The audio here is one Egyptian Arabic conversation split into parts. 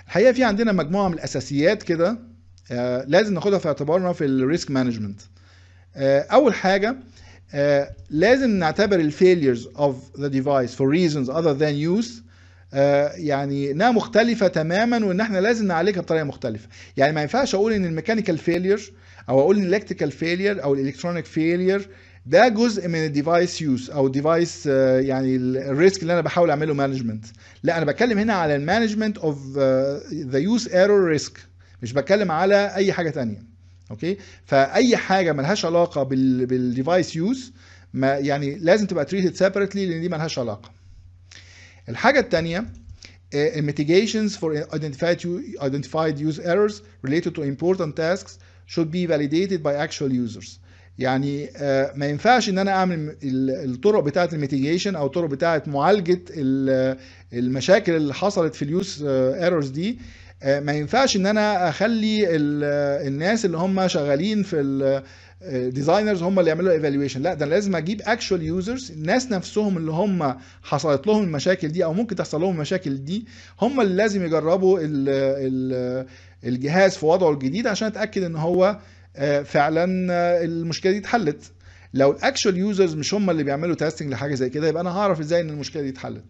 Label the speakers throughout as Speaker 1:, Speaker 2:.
Speaker 1: الحقيقه في عندنا مجموعه من الاساسيات كده آه، لازم ناخدها في اعتبارنا في الريسك مانجمنت اول حاجه آه، لازم نعتبر الفيليرز اوف ذا ديفايس for reasons other than use آه، يعني انها مختلفه تماما وان احنا لازم نعالجها بطريقه مختلفه يعني ما ينفعش اقول ان الميكانيكال فيلير او اقول ان الالكتريكال فيلير او الالكترونيك فيلير ده جزء من الديفايس يوز او الديفايس يعني الريسك اللي انا بحاول اعمله مانجمنت لا انا بتكلم هنا على المانجمنت اوف ذا يوز ايرور ريسك مش بتكلم على اي حاجه تانية اوكي فاي حاجه ملهاش علاقه بال بالديفايس يوز ما يعني لازم تبقى treated separately لان دي ملهاش علاقه الحاجه الثانيه mitigations for identified identified use errors related to important tasks should be validated by actual users يعني آه، ما ينفعش ان انا اعمل ال- الطرق بتاعه الميتيجيشن او الطرق بتاعه معالجه ال- المشاكل اللي حصلت في اليوز ايرورز دي آه، ما ينفعش ان انا اخلي ال- الناس اللي هم شغالين في الديزاينرز هم اللي يعملوا ايفالويشن لا ده أنا لازم اجيب اكشوال يوزرز الناس نفسهم اللي هم حصلت لهم المشاكل دي او ممكن تحصل لهم المشاكل دي هم اللي لازم يجربوا ال ال الجهاز في وضعه الجديد عشان اتاكد ان هو آه، فعلا آه، المشكله دي اتحلت لو الاكشوال يوزرز مش هم اللي بيعملوا تيستنج لحاجه زي كده يبقى انا هعرف ازاي ان المشكله دي اتحلت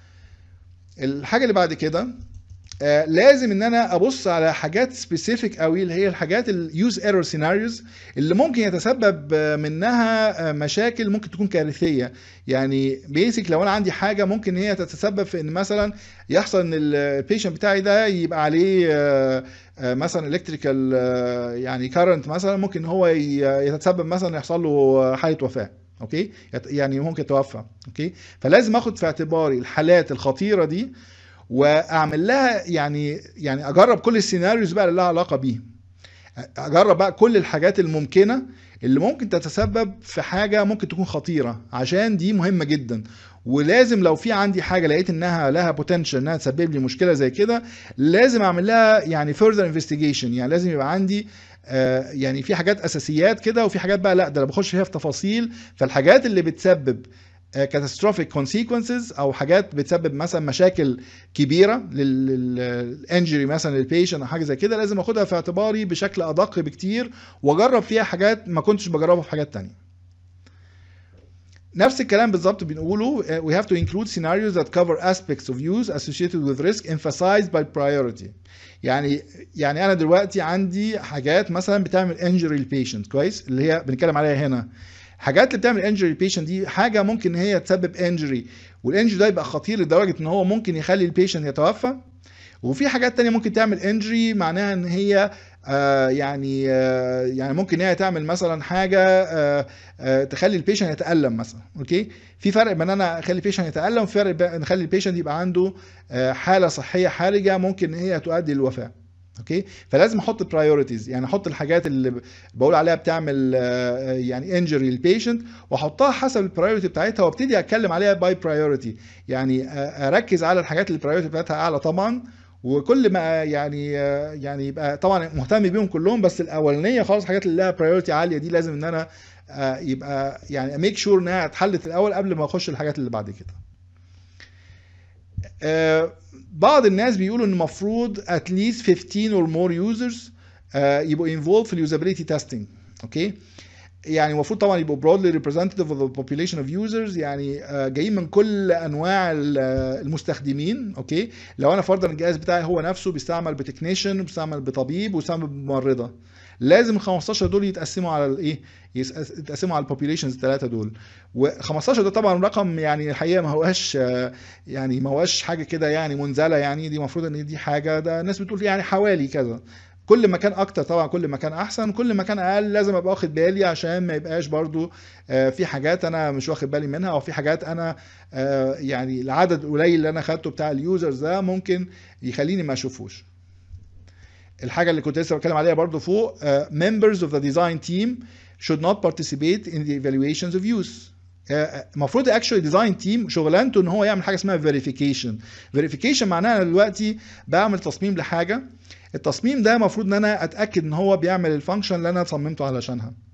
Speaker 1: الحاجه اللي بعد كده آه، لازم ان انا ابص على حاجات سبيسيفيك قوي اللي هي الحاجات اليوز ايرور سيناريوز اللي ممكن يتسبب آه، منها آه، مشاكل ممكن تكون كارثيه يعني بيسك لو انا عندي حاجه ممكن هي تتسبب في ان مثلا يحصل ان البيشنت بتاعي ده يبقى عليه آه، آه، مثلا الكتريكال يعني كارنت مثلا ممكن هو ي- يتسبب مثلا يحصل له حاله وفاه اوكي يت- يعني ممكن يتوفى اوكي فلازم اخد في اعتباري الحالات الخطيره دي واعمل لها يعني يعني اجرب كل السيناريوز بقى اللي لها علاقه بيه اجرب بقى كل الحاجات الممكنه اللي ممكن تتسبب في حاجه ممكن تكون خطيره عشان دي مهمه جدا ولازم لو في عندي حاجه لقيت انها لها بوتنشال انها تسبب لي مشكله زي كده لازم اعمل لها يعني further investigation يعني لازم يبقى عندي آه، يعني في حاجات اساسيات كده وفي حاجات بقى لا ده انا بخش فيها في تفاصيل فالحاجات اللي بتسبب كاتاستروفيك كونسيكونسز او حاجات بتسبب مثلا مشاكل كبيره للانجري مثلا للبيشنت او حاجه زي كده لازم اخدها في اعتباري بشكل ادق بكتير واجرب فيها حاجات ما كنتش بجربها في حاجات تانية نفس الكلام بالظبط بنقوله uh, we have to include scenarios that cover aspects of use associated with risk emphasized by priority يعني يعني انا دلوقتي عندي حاجات مثلا بتعمل injury للبيشنت كويس اللي هي بنتكلم عليها هنا حاجات اللي بتعمل انجري للبيشنت دي حاجه ممكن هي تسبب انجري والانجري ده يبقى خطير لدرجه ان هو ممكن يخلي البيشنت يتوفى وفي حاجات تانية ممكن تعمل انجري معناها ان هي آه يعني آه يعني ممكن هي تعمل مثلا حاجه آه آه تخلي البيشنت يتالم مثلا اوكي في فرق بين انا اخلي البيشنت يتالم وفي فرق بين نخلي البيشنت يبقى عنده آه حاله صحيه حرجه ممكن ان هي تؤدي للوفاه اوكي فلازم احط برايورتيز يعني احط الحاجات اللي بقول عليها بتعمل آه، يعني انجري للبيشنت واحطها حسب البرايورتي بتاعتها وابتدي اتكلم عليها باي برايورتي يعني آه، اركز على الحاجات اللي البرايورتي بتاعتها اعلى طبعا وكل ما يعني آه، يعني يبقى طبعا مهتم بيهم كلهم بس الاولانيه خالص الحاجات اللي لها برايورتي عاليه دي لازم ان انا آه، يبقى يعني ميك شور انها اتحلت الاول قبل ما اخش الحاجات اللي بعد كده آه، بعض الناس بيقولوا ان المفروض at least 15 or more users آه، يبقوا involved في اليوزابيليتي تيستنج اوكي يعني المفروض طبعا يبقوا broadly representative of the population of users يعني آه، جايين من كل انواع ال- آه، المستخدمين اوكي لو انا فرضا الجهاز بتاعي هو نفسه بيستعمل بتكنيشن بيستعمل بطبيب وبيستعمل بممرضه لازم ال 15 دول يتقسموا على الايه يس- يتقسموا على البوبيليشنز الثلاثه دول و15 ده طبعا رقم يعني الحقيقه ما هواش آه، يعني ما هواش حاجه كده يعني منزله يعني دي المفروض ان دي حاجه ده الناس بتقول يعني حوالي كذا كل ما كان اكتر طبعا كل ما كان احسن كل ما كان اقل لازم ابقى واخد بالي عشان ما يبقاش برضو آه، في حاجات انا مش واخد بالي منها او في حاجات انا آه، يعني العدد القليل اللي انا خدته بتاع اليوزرز ده ممكن يخليني ما اشوفوش الحاجه اللي كنت لسه بتكلم عليها برضو فوق آه، members of the design team should not participate in the evaluations of use آه، المفروض اكشولي ديزاين تيم شغلانته ان هو يعمل حاجه اسمها فيريفيكيشن فيريفيكيشن معناها انا دلوقتي بعمل تصميم لحاجه التصميم ده المفروض ان انا اتاكد ان هو بيعمل الفانكشن اللي انا صممته علشانها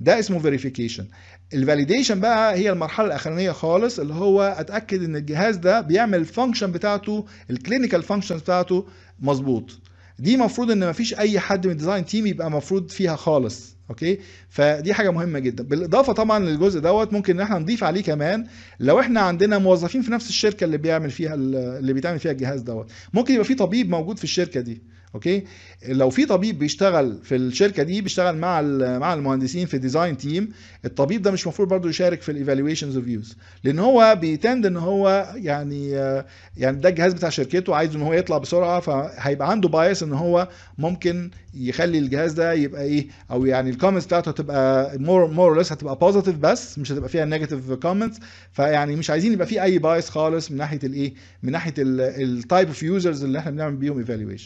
Speaker 1: ده اسمه فيريفيكيشن الفاليديشن بقى هي المرحله الاخرانيه خالص اللي هو اتاكد ان الجهاز ده بيعمل الفانكشن بتاعته الكلينيكال فانكشن بتاعته مظبوط دي مفروض ان مفيش اي حد من الديزاين تيم يبقى مفروض فيها خالص اوكي فدي حاجه مهمه جدا بالاضافه طبعا للجزء دوت ممكن ان احنا نضيف عليه كمان لو احنا عندنا موظفين في نفس الشركه اللي بيعمل فيها اللي بيتعمل فيها الجهاز دوت ممكن يبقى في طبيب موجود في الشركه دي اوكي لو في طبيب بيشتغل في الشركه دي بيشتغل مع مع المهندسين في ديزاين تيم الطبيب ده مش المفروض برضه يشارك في الايفالويشنز اوف يوز لان هو بيتند ان هو يعني يعني ده الجهاز بتاع شركته عايز ان هو يطلع بسرعه فهيبقى عنده بايس ان هو ممكن يخلي الجهاز ده يبقى ايه او يعني الكومنتس بتاعته هتبقى مور مور ليس هتبقى بوزيتيف بس مش هتبقى فيها نيجاتيف كومنتس فيعني مش عايزين يبقى في اي بايس خالص من ناحيه الايه من ناحيه التايب اوف يوزرز اللي احنا بنعمل بيهم ايفالويشن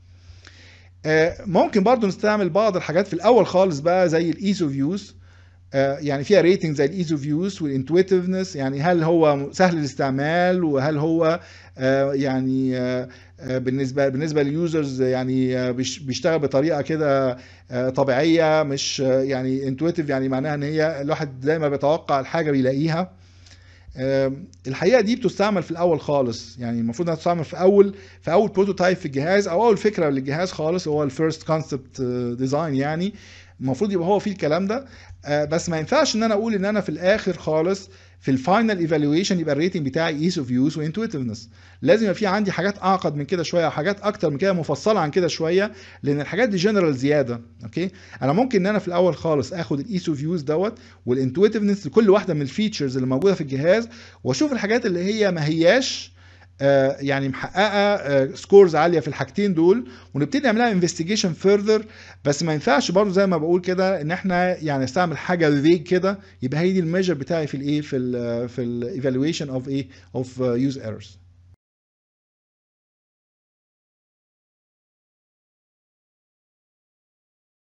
Speaker 1: ممكن برضو نستعمل بعض الحاجات في الاول خالص بقى زي الايز اوف يوز يعني فيها ريتنج زي الايز اوف يوز والانتويتيفنس يعني هل هو سهل الاستعمال وهل هو يعني بالنسبه بالنسبه لليوزرز يعني بيشتغل بطريقه كده طبيعيه مش يعني انتويتيف يعني معناها ان هي الواحد دايما بيتوقع الحاجه بيلاقيها الحقيقه دي بتستعمل في الاول خالص يعني المفروض انها تستعمل في اول في اول بروتوتايب في الجهاز او اول فكره للجهاز خالص هو الفيرست كونسبت ديزاين يعني المفروض يبقى هو فيه الكلام ده بس ما ينفعش ان انا اقول ان انا في الاخر خالص في الفاينل ايفالويشن يبقى الريتنج بتاعي ايز اوف يوز وانتويتيفنس لازم يبقى في عندي حاجات اعقد من كده شويه او حاجات اكتر من كده مفصله عن كده شويه لان الحاجات دي جنرال زياده اوكي انا ممكن ان انا في الاول خالص اخد الايز اوف يوز دوت والانتويتيفنس لكل واحده من الفيتشرز اللي موجوده في الجهاز واشوف الحاجات اللي هي ما هياش آه يعني محققه سكورز عاليه في الحاجتين دول ونبتدي نعملها انفستيجيشن فيرذر بس ما ينفعش برضه زي ما بقول كده ان احنا يعني نستعمل حاجه فيج كده يبقى هي دي الميجر بتاعي في الايه في ال في الايفالويشن اوف ايه اوف يوز ايرورز